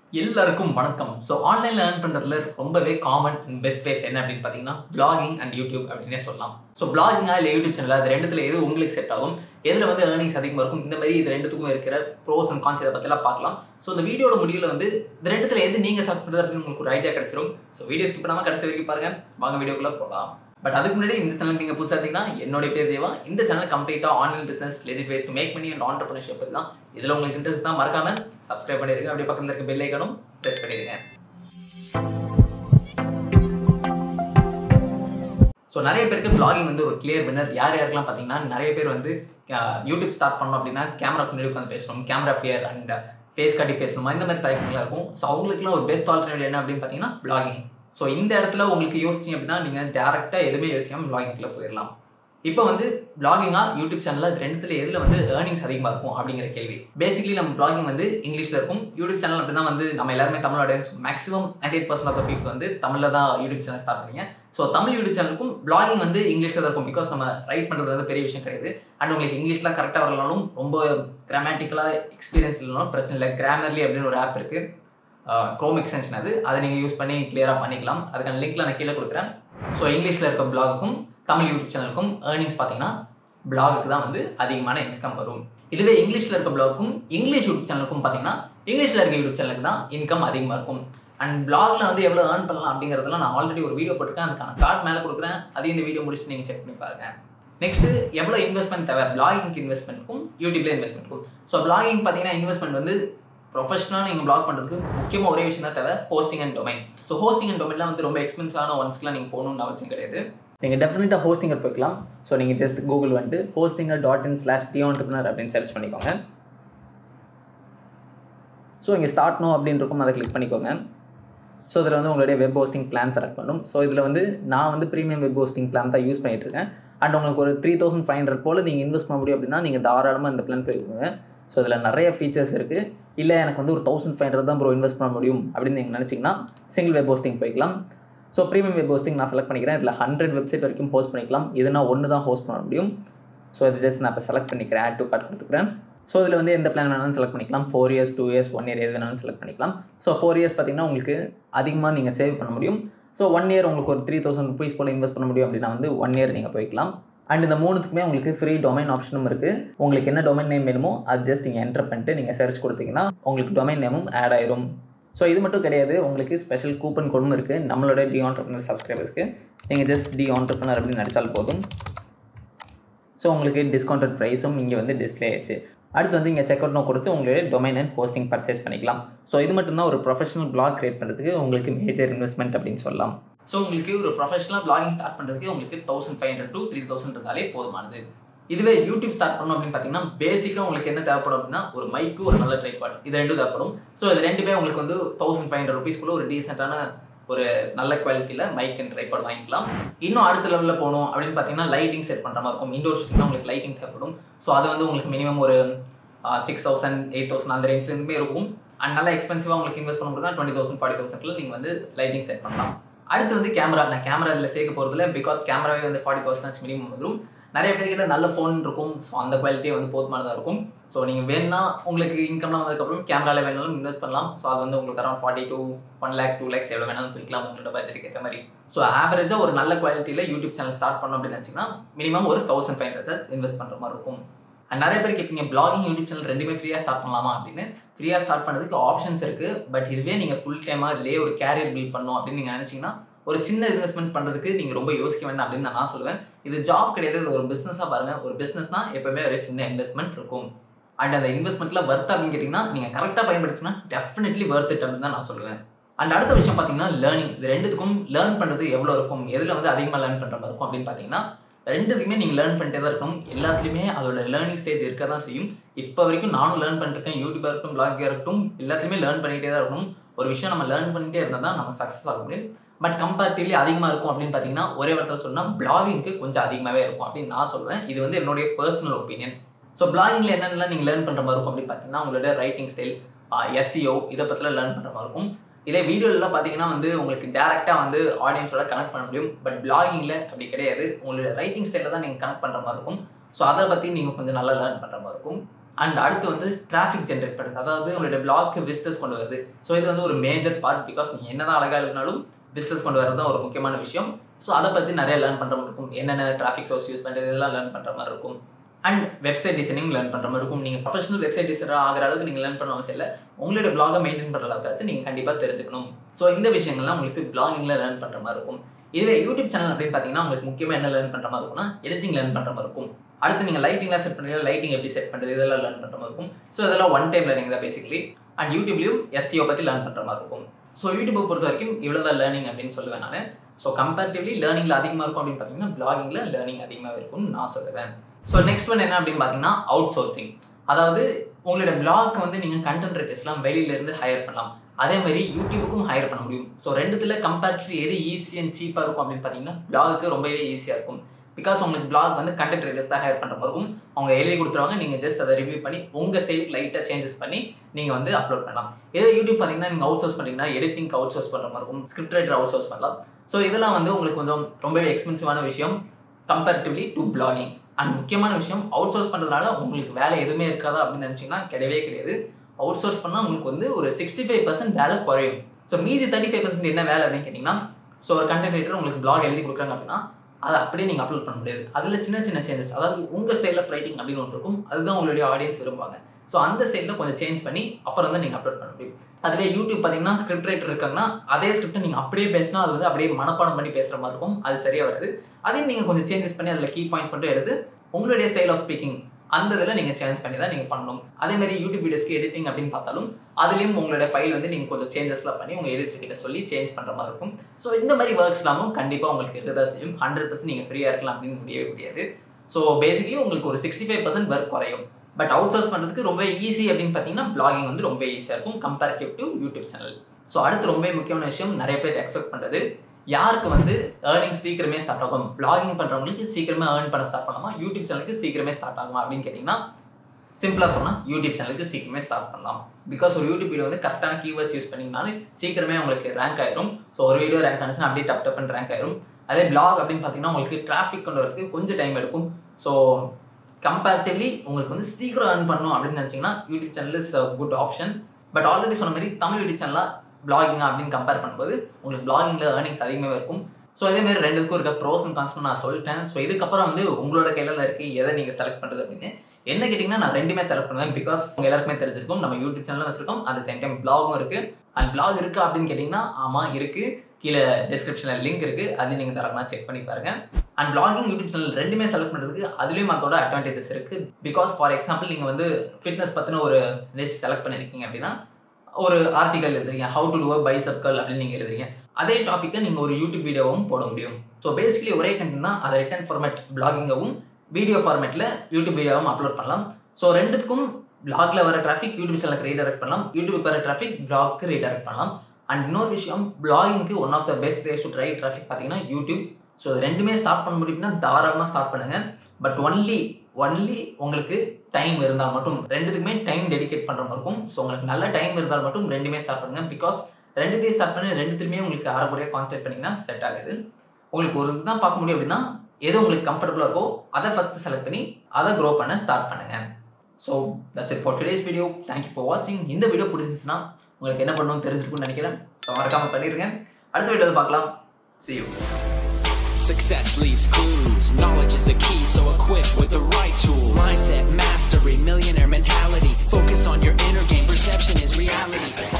எல்லாருக்கும் வணக்கம் ஸோ ஆன்லைனில் ஏர்ன் பண்ணுறதுல ரொம்பவே காமன் அண்ட் பெஸ்ட் பிளேஸ் என்ன அப்படின்னு பார்த்தீங்கன்னா பிளாகிங் அண்ட் யூடியூப் அப்படின்னே சொல்லலாம் ஸோ பிளாகிங்கா இல்லை யூடியூப் சேனல் அது ரெண்டுத்துல எது உங்களுக்கு செட் ஆகும் எதில் வந்து ஏர்னிங்ஸ் அதிகமாக இருக்கும் இந்த மாதிரி இது ரெண்டுத்துக்கும் இருக்கிற ப்ரோஸ் அண்ட் கான்ஸ் இதை பற்றிலாம் பார்க்கலாம் ஸோ இந்த வீடியோட முடிவில் வந்து இது ரெண்டுத்துல எது நீங்கள் செலக்ட் பண்ணுறது அப்படின்னு உங்களுக்கு ஒரு ஐடியா கிடைச்சிரும் ஸோ வீடியோ ஸ்கிப் பண்ணாமல் கடைசி வரைக்கும் பாருங்க வாங்க வீடியோக்குள்ளே போகலாம் பட் அதுக்கு முன்னாடி இந்த சேனல் நீங்கள் புதுசாக இருந்தீங்கன்னா என்னுடைய பேர் தேவா இந்த சேனல் கம்ப்ளீட்டாக online business legit ways to make money and entrepreneurship தான் இதில் உங்களுக்கு இன்ட்ரெஸ்ட் தான் மறக்காம சப்ஸ்கிரைப் பண்ணிருங்க அப்படியே பக்கத்தில் இருக்க பெல் ஐக்கனும் ப்ரெஸ் பண்ணிடுங்க ஸோ நிறைய பேருக்கு பிளாகிங் வந்து ஒரு கிளியர் வின்னர் யார் யாருக்கெல்லாம் பார்த்தீங்கன்னா நிறைய பேர் வந்து அஹ், யூடியூப் ஸ்டார்ட் பண்ணோம் அப்படின்னா கேமரா முன்னாடி உட்காந்து பேசணும் கேமரா ஃபியர் அண்ட் ஃபேஸ் காட்டி பேசணுமா இந்த மாதிரி தயக்கங்களாக இருக்கும் ஸோ அவங்களுக்குலாம் ஒரு பெஸ்ட் ஆல்டர்னேட் என்ன அப்படின்னு பார்த்தீங்கன்னா பிளாகிங் ஸோ இந்த இடத்துல உங்களுக்கு யோசிச்சிங்க அப்படின்னா நீங்கள் டேரெக்டாக எதுவுமே யோசிக்காமல் பிளாகிங்கில் போயிடலாம் இப்போ வந்து பிளாகிங்கா யூடியூப் சேனலில் ரெண்டுத்துல எதில் வந்து ஏர்னிங்ஸ் அதிகமாக இருக்கும் அப்படிங்கிற கேள்வி பேசிக்கலி நம்ம பிளாகிங் வந்து இங்கிலீஷில் இருக்கும் யூடியூப் சேனல் அப்படி தான் வந்து நம்ம எல்லாருமே Tamil audience maximum ninety eight percent of people வந்து தமிழில் தான் யூடியூப் சேனல் ஸ்டார்ட் பண்ணீங்க ஸோ தமிழ் யூடியூப் சேனலுக்கும் பிளாகிங் வந்து இங்கிலீஷில் தான் இருக்கும் பிகாஸ் நம்ம ரைட் பண்ணுறது வந்து பெரிய விஷயம் கிடையாது அண்ட் உங்களுக்கு இங்கிலீஷ்லாம் கரெக்டாக வரலனாலும் ரொம்ப கிராமட்டிக்கலாக எக்ஸ்பீரியன்ஸ் இல்லைனாலும் பிரச்சனை இல்லை கிராமர்லி அப்படின்னு ஒரு ஆப் இருக்குது க்ரோம் எக்ஸ்டென்ஷன் அது அதை நீங்கள் யூஸ் பண்ணி கிளியராக பண்ணிக்கலாம் அதுக்கான லிங்க்ல நான் கீழே கொடுக்குறேன் ஸோ இங்கிலீஷில் இருக்க பிளாகுக்கும் தமிழ் யூடியூப் சேனலுக்கும் ஏர்னிங்ஸ் பார்த்தீங்கன்னா பிளாகுக்கு தான் வந்து அதிகமான இன்கம் வரும் இதுவே இங்கிலீஷில் இருக்க பிளாகுக்கும் இங்கிலீஷ் யூடியூப் சேனலுக்கும் பார்த்தீங்கன்னா இங்கிலீஷில் இருக்க யூடியூப் சேனலுக்கு தான் இன்கம் அதிகமாக இருக்கும் அண்ட் பிளாக்ல வந்து எவ்வளோ ஏர்ன் பண்ணலாம் அப்படிங்கிறதுலாம் நான் ஆல்ரெடி ஒரு வீடியோ போட்டிருக்கேன் அதுக்கான கார்டு மேலே கொடுக்குறேன் அதையும் இந்த வீடியோ முடிச்சு நீங்கள் செக் பண்ணி பாருங்க நெக்ஸ்ட் எவ்வளோ இன்வெஸ்ட்மெண்ட் தேவை பிளாகிங்க்கு இன்வெஸ்ட்மெண்ட்க்கும் யூடியூப்ல இன்வெஸ்ட்மெண்ட்க்கும் ஸோ பிளாகிங் பார்த்தீங்கன்னா இன்வெஸ்ட்மெண்ட் வந்து ப்ரொஃபஷனலாக நீங்கள் பிளாக் பண்ணுறதுக்கு முக்கியமாக ஒரே விஷயம் தான் தேவை hosting and domain so hosting and டொமைன்லாம் வந்து ரொம்ப எக்ஸ்பென்சிவான ஒன்ஸ்க்குலாம் நீங்கள் போகணும்னு அவசியம் கிடையாது நீங்கள் டெஃபினட்டாக ஹோஸ்டிங்கர் போய்க்கலாம் ஸோ நீங்கள் ஜஸ்ட் கூகுள் வந்துட்டு Hostinger dot in slash D entrepreneur அப்படின்னு சர்ச் பண்ணிக்கோங்க ஸோ இங்கே ஸ்டார்ட் நோ அப்படின்னு இருக்கும் அதை கிளிக் பண்ணிக்கோங்க ஸோ இதில் வந்து உங்களுடைய வெப் ஹோஸ்டிங் பிளான் செலக்ட் பண்ணும் ஸோ இதில் வந்து நான் வந்து ப்ரீமியம் வெப் ஹோஸ்டிங் பிளான் தான் யூஸ் பண்ணிட்டு இருக்கேன் அண்ட் உங்களுக்கு ஒரு த்ரீ தௌசண்ட் ஃபைவ் ஹண்ட்ரட் போல் நீங்கள் இன்வெஸ்ட் பண்ண முடியும் அப்படின்னா நீங்கள் தாராளமாக இந்த பிளான் போய்க்கோங்க ஸோ இதில் நிறைய ஃபீச்சர்ஸ் இருக்குது இல்லை எனக்கு வந்து ஒரு தௌசண்ட் ஃபைவ் ஹண்ட்ரட் தான் ப்ரோ இன்வெஸ்ட் பண்ண முடியும் அப்படின்னு நீங்கள் நினச்சிங்கன்னா சிங்கிள் வெப் ஹோஸ்டிங் போய்க்கலாம் ஸோ ப்ரீமியம் வெப் ஹோஸ்டிங் நான் செலக்ட் பண்ணிக்கிறேன் இதில் ஹண்ட்ரட் வெப்சைட் வரைக்கும் ஹோஸ்ட் பண்ணிக்கலாம் இது நான் ஒன்று தான் ஹோஸ்ட் பண்ண முடியும் ஸோ இது ஜஸ்ட் நான் இப்போ செலக்ட் பண்ணிக்கிறேன் ஆட் டு கார்டு கொடுத்துக்கிறேன் ஸோ இதில் வந்து எந்த பிளான் வேணாலும் செலக்ட் பண்ணிக்கலாம் four years two years one year எது வேணாலும் செலக்ட் பண்ணிக்கலாம் ஸோ ஃபோர் இயர்ஸ் பார்த்தீங்கன்னா உங்களுக்கு அதிகமாக நீங்கள் சேவ் பண்ண முடியும் ஸோ ஒன் இயர் உங்களுக்கு ஒரு த்ரீ தௌசண்ட் ருபீஸ் போல் இன்வெஸ்ட் பண்ண முடியும் அப்படின்னா வந்து ஒன் இயர் நீங்கள் போய்க்கலாம் அண்ட் இந்த மூணுத்துக்குமே உங்களுக்கு ஃப்ரீ டொமைன் ஆப்ஷனும் இருக்குது உங்களுக்கு என்ன டொமைன் நேம் வேணுமோ அது ஜஸ்ட் நீங்கள் என்டர் பண்ணிட்டு நீங்கள் சர்ச் கொடுத்தீங்கன்னா உங்களுக்கு டொமைன் நேமும் ஆட் ஆயிரும் ஸோ இது மட்டும் கிடையாது உங்களுக்கு ஸ்பெஷல் கூப்பன் கோடும் இருக்குது நம்மளோட டி ஆண்டர்பனர் சப்ஸ்கிரைபர்ஸ்க்கு நீங்கள் ஜஸ்ட் டி ஆண்டர்பனர் அப்படின்னு நடிச்சால் போதும் ஸோ உங்களுக்கு டிஸ்கவுண்டட் ப்ரைஸும் இங்கே வந்து டிஸ்ப்ளே ஆயிடுச்சு அடுத்து வந்து இங்கே செக் அவுட்னோ கொடுத்து உங்களுடைய டொமைன் அண்ட் ஹோஸ்டிங் பர்ச்சேஸ் பண்ணிக்கலாம் ஸோ இது மட்டும்தான் ஒரு ப்ரொஃபஷனல் பிளாக் கிரியேட் பண்ணுறதுக்கு உங்களுக்கு மேஜர் இன்வெஸ்ட்மெண்ட் அப்படின்னு சொல்லலாம் ஸோ உங்களுக்கு ஒரு ப்ரொஃபஷனல் பிளாகிங் ஸ்டார்ட் பண்ணுறதுக்கு உங்களுக்கு thousand five hundred to three thousand இருந்தாலே போதுமானது இதுவே யூடியூப் ஸ்டார்ட் பண்ணோம் அப்படின்னு பார்த்தீங்கன்னா பேசிக்காக உங்களுக்கு என்ன தேவைப்படும் அப்படின்னா ஒரு மைக்கு ஒரு நல்ல ட்ரைபாட் இது ரெண்டும் தேவைப்படும் ஸோ இது ரெண்டுமே உங்களுக்கு வந்து தௌசண்ட் ஃபைவ் ஹண்ட்ரட் ருபீஸ்க்குள்ள ஒரு டீசெண்டான ஒரு நல்ல குவாலிட்டியில் மைக் அண்ட் ட்ரைபாட் வாங்கிக்கலாம் இன்னும் அடுத்த லெவலில் போகணும் அப்படின்னு பார்த்தீங்கன்னா லைட்டிங் செட் பண்ணுற மாதிரி இருக்கும் இண்டோர் ஷூட்டிங்னா உங்களுக்கு லைட்டிங் தேவைப்படும் ஸோ அது வந்து உங்களுக்கு மினிமம் ஒரு சிக்ஸ் தௌசண்ட் எயிட் தௌசண்ட் அந்த ரேஞ்ச்லேருந்துமே இருக்கும் அண்ட் நல்லா எக்ஸ்பென்சிவாக உங்களுக்கு இன்வெஸ்ட் பண்ண முடியும் டுவெண்ட்டி தௌசண்ட் ஃபார்ட்டி தௌசண்ட்ல நீங்கள் வந்து லைட்டிங் செட் பண்ணலாம் அடுத்து வந்து கேமரா நான் கேமரா இதில் சேர்க்க போகிறதுல பிகாஸ் கேமராவே வந்து ஃபார்ட்டி தௌசண்ட் மினிமம் வந்துடும் நிறைய பேர்கிட்ட நல்ல ஃபோன் இருக்கும் ஸோ அந்த குவாலிட்டியே வந்து போதுமானதாக இருக்கும் ஸோ நீங்கள் வேணும்னா உங்களுக்கு இன்கம்லாம் வந்ததுக்கப்புறம் கேமராவில் வேணாலும் இன்வெஸ்ட் பண்ணலாம் ஸோ அது வந்து உங்களுக்கு around forty to one lakh two lakhs எவ்வளோ வேணாலும் பிரிக்கலாம் உங்களோட பட்ஜெட்டுக்கு ஏற்ற மாதிரி ஸோ ஆவரேஜாக ஒரு நல்ல குவாலிட்டியில் யூடியூப் சேனல் ஸ்டார்ட் பண்ணோம் அப்படின்னு நினச்சிங்கன்னா மினிமம் ஒரு தௌசண்ட் ஃபைவ் ஹண்ட்ரட் இன்வெஸ்ட் பண்ணுற மாதிரி இருக்கும் அண்ட் நிறைய பேர் கேட்பீங்க பிளாகிங் யூடியூப் சேனல் ரெண்டுமே ஃப்ரீயாக ஸ்டார்ட் பண்ணலாமா அப்படின்னு ஃப்ரீயாக ஸ்டார்ட் பண்ணுறதுக்கு ஆப்ஷன்ஸ் இருக்குது பட் இதுவே நீங்கள் ஃபுல் டைமாக இதுலேயே ஒரு கேரியர் பில்ட் பண்ணணும் அப்படின்னு நீங்கள் நினச்சிங்கன்னா ஒரு சின்ன இன்வெஸ்ட்மெண்ட் பண்ணுறதுக்கு நீங்கள் ரொம்ப யோசிக்க வேண்டாம் அப்படின்னு நான் சொல்லுவேன் இது ஜாப் கிடையாது இது ஒரு பிஸ்னஸாக பாருங்கள் ஒரு பிஸ்னஸ்னால் எப்பவுமே ஒரு சின்ன இன்வெஸ்ட்மெண்ட் இருக்கும் அண்ட் அந்த இன்வெஸ்ட்மெண்ட்டில் வர்த் அப்படின்னு கேட்டிங்கன்னா நீங்கள் கரெக்டாக பயன்படுத்தினா டெஃபினெட்லி வர்த் இட் அப்படின்னு தான் நான் சொல்லுவேன் அண்ட் அடுத்த விஷயம் பார்த்தீங்கன்னா லேர்னிங் இது ரெண்டுத்துக்கும் லேர்ன் பண்ணுறது எவ்வளோ இருக்கும் எதில் வந்து அதிகமாக லேர்ன் பண்ணுற மாதிரி இருக்கும் அப்படின்னு பார்த்தீங்கன்னா ரெண்டுத்துக்குமே நீங்கள் லேர்ன் பண்ணிட்டே தான் இருக்கணும் எல்லாத்துலேயுமே அதோட லேர்னிங் ஸ்டேஜ் இருக்க தான் செய்யும் இப்போ வரைக்கும் நானும் லேர்ன் பண்ணிருக்கேன் யூடியூபாக இருக்கட்டும் பிளாகாக இருக்கட்டும் எல்லாத்துலேயுமே லேர்ன் பண்ணிகிட்டே தான் இருக்கணும் ஒரு விஷயம் நம்ம லேர்ன் பண்ணிகிட்டே இருந்தால் தான் நம்ம சக்ஸஸ் ஆக முடியும் பட் கம்பேரிட்டிவ்லி அதிகமாக இருக்கும் அப்படின்னு பார்த்தீங்கன்னா ஒரே வார்த்தை சொன்னால் பிளாகிங்க்கு கொஞ்சம் அதிகமாகவே இருக்கும் அப்படின்னு நான் சொல்லுவேன் இது வந்து என்னுடைய பர்சனல் ஒப்பீனியன் ஸோ பிளாகிங்கில் என்னென்னலாம் நீங்கள் லேர்ன் பண்ணுற மாதிரி இருக்கும் அப்படின்னு பார்த்தீங்கன்னா உங்களோட ரைட்டிங் ஸ்டைல் எஸ்சிஓ இதை பற்றிலாம் லேர்ன் பண்ணுற மாதிரி இருக்கும் இதே வீடியோலாம் பார்த்தீங்கன்னா வந்து உங்களுக்கு டேரெக்டாக வந்து ஆடியன்ஸோட கனெக்ட் பண்ண முடியும் பட் பிளாகிங்கில் அப்படி கிடையாது உங்களோட ரைட்டிங் ஸ்டைலில் தான் நீங்கள் கனெக்ட் பண்ணுற மாதிரி இருக்கும் ஸோ அதை பற்றி நீங்கள் கொஞ்சம் நல்லா லேர்ன் பண்ணுற மாதிரி இருக்கும் அண்ட் அடுத்து வந்து டிராஃபிக் ஜென்ரேட் பண்ணுறது அதாவது உங்களுடைய பிளாக்கு விசிட்டர்ஸ் கொண்டு வருது ஸோ இது வந்து ஒரு மேஜர் பார்ட் பிகாஸ் நீங்கள் என்னதான் அழகாக இருந்தாலும் பிஸ்னஸ் கொண்டு வரது தான் ஒரு முக்கியமான விஷயம் ஸோ அதை பற்றி நிறைய லேர்ன் பண்ணுற மாதிரி இருக்கும் என்னென்ன டிராஃபிக் சோர்ஸ் யூஸ் பண்ணுறது இதெல்லாம் லேர்ன் பண்ணுற மாதிரி இருக்கும் அண்ட் வெப்சைட் டிசைனிங் லேர்ன் பண்ணுற மாதிரி இருக்கும் நீங்கள் ப்ரொஃபஷனல் வெப்சைட் டிசைனர் ஆகிற அளவுக்கு நீங்கள் லேர்ன் பண்ண அவசியம் இல்லை உங்களுடைய பிளாகை மெயின்டைன் பண்ணுற அளவுக்காச்சும் நீங்கள் கண்டிப்பாக தெரிஞ்சுக்கணும் ஸோ இந்த விஷயங்கள்லாம் உங்களுக்கு பிளாகிங்கில் லேர்ன் பண்ணுற மாதிரி இருக்கும் இதுவே யூடியூப் சேனல் அப்படின்னு பார்த்தீங்கன்னா உங்களுக்கு முக்கியமாக என்ன லேர்ன் பண்ணுற மாதிரி இருக்கும்னா எடிட்டிங் லேர்ன் பண்ணுற மாதிரி இருக்கும் அடுத்து நீங்கள் லைட்டிங்லாம் செட் பண்ணுறது லைட்டிங் எப்படி செட் பண்ணுறது இதெல்லாம் லேர்ன் பண்ணுற மாதிரி இருக்கும் ஸோ இதெல்லாம் ஒன் டைம் லேர்னிங் தான் பேசிக்கலி அண்ட் யூடியூப்லையும் எஸ்சிஓ பற்றி லேர்ன் பண்ணுற மாதிரி இருக்கும் ஸோ யூடியூப்பை பொறுத்த வரைக்கும் இவ்வளோ தான் லேர்னிங் அப்படின்னு சொல்லுவேன் நான் ஸோ கம்பேரிட்டிவ்லி லேர்னிங்கில் அதிகமாக இருக்கும் அப்படின்னு பார்த்தீங்கன்னா பிளாகிங்கில் லேர்னிங் அதிகமாக இருக்கும்னு நான் சொல்லுவேன் ஸோ நெக்ஸ்ட் ஒன் என்ன அப்படின்னு பார்த்தீங்கன்னா அவுட் சோர்சிங் அதாவது உங்களோட பிளாக் வந்து நீங்கள் கண்டென்ட் ரைட்டர்ஸ்லாம் வெளியிலேருந்து ஹையர் பண்ணலாம் அதே மாதிரி யூடியூபுக்கும் ஹையர் பண்ண முடியும் ஸோ ரெண்டுத்துல கம்பேரிட்டிவ்லி எது ஈஸி அண்ட் சீப்பாக இருக்கும் அப்படின்னு பார்த்தீங்கன்னா பிளாகுக்கு ரொம்பவே ஈஸியாக இருக்கும் பிகாஸ் உங்களுக்கு பிளாக் வந்து கண்டென்ட் ரைட்டர்ஸ் தான் ஹையர் பண்ணுற மாதிரி இருக்கும் அவங்க எழுதி கொடுத்துருவாங்க நீங்கள் ஜஸ்ட் அதை ரிவ்யூ பண்ணி உங்கள் ஸ்டைலுக்கு லைட்டாக சேஞ்சஸ் பண்ணி நீங்கள் வந்து அப்லோட் பண்ணலாம் இதே யூடியூப் பார்த்தீங்கன்னா நீங்கள் அவுட் சோர்ஸ் பண்ணிங்கன்னா எடிட்டிங் அவுட் சோர்ஸ் பண்ணுற மாதிரி இருக்கும் ஸ்கிரிப்ட் ரைட்டர் அவுட் சோர்ஸ் பண்ணலாம் ஸோ இதெல்லாம் வந்து உங்களுக்கு கொஞ்சம் ரொம்பவே எக்ஸ்பென்சிவான விஷயம் கம்பேரிட்டிவ்லி டு பிளாகிங் அண்ட் முக்கியமான விஷயம் அவுட் சோர்ஸ் பண்ணுறதுனால உங்களுக்கு வேலை எதுவுமே இருக்காதா அப்படின்னு நினச்சிங்கன்னா கிடையவே கிடையாது அவுட் சோர்ஸ் பண்ணால் உங்களுக்கு வந்து ஒரு சிக்ஸ்டி ஃபைவ் பர்சன்ட் வேலை குறையும் ஸோ மீதி தேர்ட்டி ஃபைவ் பர்சன்ட் என்ன வேலை அப்படின்னு கேட்டிங்கன்னா ஸோ ஒரு கண்டென்ட் ரைட்டர் உங்களுக்கு பிளாக் எழுதி கொடுக்குறாங்க அப்படின்னா அதை அப்படியே நீங்கள் அப்லோட் பண்ண முடியாது அதில் சின்ன சின்ன சேஞ்சஸ் அதாவது உங்கள் ஸ்டைல் ஆஃப் ரைட்டிங் அப்படின்னு ஒன்று இருக்கும் அதுதான் உங்களுடைய ஆடியன்ஸ் விரும்புவாங்க ஸோ அந்த சைடில் கொஞ்சம் சேஞ்ச் பண்ணி அப்புறம் தான் நீங்கள் அப்லோட் பண்ண முடியும் அதுவே யூடியூப் பார்த்தீங்கன்னா ஸ்கிரிப்ட் ரைட்டர் இருக்காங்கன்னா அதே ஸ்கிரிப்ட்டை நீங்கள் அப்படியே பேசினா அது வந்து அப்படியே மனப்பாடம் பண்ணி பேசுகிற மாதிரி இருக்கும் அது சரியாக வராது அதையும் நீங்கள் கொஞ்சம் சேஞ்சஸ் பண்ணி அதில் கீ பாயிண்ட்ஸ் மட்டும் எடுத்து உங்களுடைய ஸ்டைல் ஆஃப் ஸ்பீக்கிங் அந்த இதில் நீங்கள் சேஞ்ச் பண்ணி தான் நீங்கள் பண்ணணும் அதே மாதிரி யூடியூப் வீடியோஸ்க்கு எடிட்டிங் அப்படின்னு பார்த்தாலும் அதுலேயும் உங்களோட ஃபைல் வந்து நீங்கள் கொஞ்சம் சேஞ்சஸ்லாம் பண்ணி உங்கள் எடிட்டர் கிட்ட சொல்லி சேஞ்ச் பண்ணுற மாதிரி இருக்கும் ஸோ இந்த மாதிரி ஒர்க்ஸ்லாமும் கண்டிப்பாக உங்களுக்கு இருக்கதா செய்யும் ஹண்ட்ரட் பர்சன்ட் நீங்கள் ஃப்ரீயாக இருக்கலாம் அப்படின்னு முடியவே முடியாது ஸோ பேசிக்கலி உங்களுக்கு ஒரு சிக்ஸ்டி ஃபைவ் பர்சன்ட் ஒர்க் குறையும் பட் அவுட் சோர்ஸ் பண்ணுறதுக்கு ரொம்ப ஈஸி அப்படின்னு பார்த்தீங்கன்னா பிளாகிங் வந்து ரொம்ப ஈஸியாக இருக்கும் comparative to YouTube channel so அடுத்து ரொம்ப முக்கியமான விஷயம் நிறைய பேர் எக்ஸ்பெக்ட் பண்ணுறது யாருக்கு வந்து ஏர்னிங் சீக்கிரமே ஸ்டார்ட் ஆகும் பிளாகிங் பண்ணுறவங்களுக்கு சீக்கிரமே ஏர்ன் பண்ண ஸ்டார்ட் பண்ணலாமா யூடியூப் சேனலுக்கு சீக்கிரமே ஸ்டார்ட் ஆகுமா அப்படின்னு கேட்டிங்கன்னா சிம்பிளாக சொன்னால் யூடியூப் சேனலுக்கு சீக்கிரமே ஸ்டார்ட் பண்ணலாம் பிகாஸ் ஒரு யூடியூப் வீடியோ வந்து கரெக்டான கீவேர்ட்ஸ் யூஸ் பண்ணிங்கனாலும் சீக்கிரமே உங்களுக்கு ரேங்க் ஆயிரும் ஸோ ஒரு வீடியோ ரேங்க் ஆனிச்சுன்னா அப்படியே டப் டப்னு ரேங்க் ஆயிரும் அதே பிளாக் அப்படின்னு பார்த்தீங்கன்னா உங்களுக்கு டிராஃபிக் கொண்டு வரதுக்கு கொஞ்சம் டைம் எடுக்கும் ஸோ கம்பேரிட்டிவ்லி உங்களுக்கு வந்து சீக்கிரம் ஏர்ன் பண்ணணும் அப்படின்னு நினச்சிங்கன்னா YouTube channel is a good option but already சொன்ன மாதிரி தமிழ் யூடியூப் சேனலாக பிளாகிங் அப்படின்னு கம்பேர் பண்ணும்போது உங்களுக்கு பிளாகிங்கில் ஏர்னிங்ஸ் அதிகமாக இருக்கும் ஸோ அதே மாதிரி ரெண்டுக்கும் இருக்க ப்ரோஸ் அண்ட் கான்ஸ் நான் சொல்லிட்டேன் ஸோ இதுக்கப்புறம் வந்து உங்களோட கையில் இருக்குது எதை நீங்கள் செலக்ட் பண்ணுறது அப்படின்னு என்ன கேட்டிங்கன்னா நான் ரெண்டுமே செலக்ட் பண்ணுவேன் பிகாஸ் உங்கள் எல்லாருக்குமே தெரிஞ்சிருக்கும் நம்ம யூடியூப் சேனலும் வச்சிருக்கோம் அந்த சேம் டைம் பிளாகும் இருக்குது அண்ட் பிளாக் இருக்குது அப்படின்னு கேட்டிங்கன்னா ஆமாம் இருக்குது கீழே டிஸ்கிரிப்ஷனில் லிங்க் இருக்குது அது நீங்கள் தரமா செக் பண்ணி பாருங்கள் அண்ட் பிளாகிங் யூடியூப் சேனல் ரெண்டுமே செலக்ட் பண்ணுறதுக்கு அதுலேயும் அதோட அட்வான்டேஜஸ் இருக்குது பிகாஸ் ஃபார் எக்ஸாம்பிள் நீங்கள் வந்து ஃபிட்னஸ் பற்றின ஒரு லிஸ்ட் செலக்ட் பண்ணியிருக்கீங்க அப்படின்னா ஒரு ஆர்டிகல் எழுதுறீங்க how to do a pie circle அப்படின்னு நீங்கள் எழுதுறீங்க அதே டாப்பிக்கை நீங்கள் ஒரு யூடியூப் வீடியோவும் போட முடியும் ஸோ பேசிக்கலி ஒரே கண்டென்ட் தான் அதை ரிட்டன் ஃபார்மேட் பிளாகிங்கவும் வீடியோ ஃபார்மேட்டில் யூடியூப் வீடியோவும் அப்லோட் பண்ணலாம் ஸோ ரெண்டுக்கும் பிளாக்ல வர டிராஃபிக் யூடியூப் சேனலுக்கு ரீடைரக்ட் பண்ணலாம் யூடியூப் வர டிராஃபிக் பிளாக்கு ரீடைரக்ட் பண்ணலாம் அண்ட் இன்னொரு விஷயம் பிளாகிங்க்கு one of the best place to try traffic பார்த்தீங்கன்னா யூடியூப் ஸோ இது ரெண்டுமே ஸ்டார்ட் பண்ண முடியும்னா தாராளமாக ஸ்டார்ட் பண்ணுங்கள் பட் ஒன்லி ஒன்லி உங்களுக்கு டைம் இருந்தால் மட்டும் ரெண்டுத்துக்குமே டைம் டெடிகேட் பண்ணுற மாதிரி இருக்கும் ஸோ உங்களுக்கு நல்ல டைம் இருந்தால் மட்டும் ரெண்டுமே ஸ்டார்ட் பண்ணுங்கள் பிகாஸ் ரெண்டுத்தையும் ஸ்டார்ட் பண்ணி ரெண்டுத்துலையுமே உங்களுக்கு அரைக்குறையாக கான்சென்ட்ரேட் பண்ணிங்கன்னா செட் ஆகுது உங்களுக்கு ஒரு இதுதான் பார்க்க முடியும் அப்படின்னா எது உங்களுக்கு கம்ஃபர்டபுளாக இருக்கோ அதை ஃபஸ்ட்டு செலக்ட் பண்ணி அதை க்ரோ பண்ண ஸ்டார்ட் பண்ணுங்கள் so that's it for today's video thank you for வாட்சிங் இந்த வீடியோ பிடிச்சிருந்துச்சுன்னா உங்களுக்கு என்ன பண்ணணும்னு தெரிஞ்சிருக்கும்னு நினைக்கிறேன் ஸோ மறக்காமல் பண்ணிடுங்க அடுத்த வீடியோவில் பார்க்கலாம் see you Success leaves clues. Knowledge is the key, so equip with the right tools. Mindset mastery, millionaire mentality. Focus on your inner game. Perception is reality.